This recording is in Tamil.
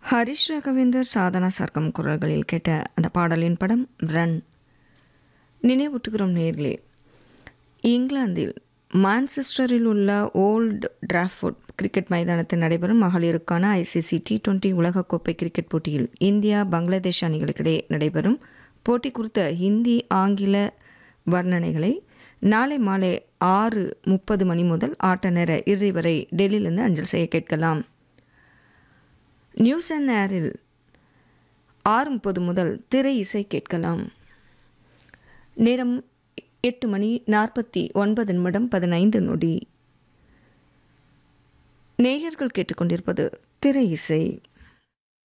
ஹரிஷ் ராகவேந்தர் சாதனா சர்க்கம் குரல்களில் கேட்ட அந்த பாடலின் படம் ரன் நினைவூட்டுகிறோம் நேர்களே இங்கிலாந்தில் மான்செஸ்டரில் உள்ள ஓல்ட் டிராஃபோர்ட் கிரிக்கெட் மைதானத்தில் நடைபெறும் மகளிருக்கான ஐசிசி டி டுவெண்டி உலகக்கோப்பை கிரிக்கெட் போட்டியில் இந்தியா பங்களாதேஷ் அணிகளுக்கிடையே நடைபெறும் போட்டி குறித்த ஹிந்தி ஆங்கில வர்ணனைகளை நாளை மாலை ஆறு முப்பது மணி முதல் ஆட்ட நேர இறுதி வரை டெல்லியிலிருந்து அஞ்சல் செய்ய கேட்கலாம் நியூஸ் அண்ட் ஏரில் ஆறு முப்பது முதல் திரை இசை கேட்கலாம் நேரம் எட்டு மணி நாற்பத்தி ஒன்பது நிமிடம் பதினைந்து நொடி நேயர்கள் கேட்டுக்கொண்டிருப்பது திரை இசை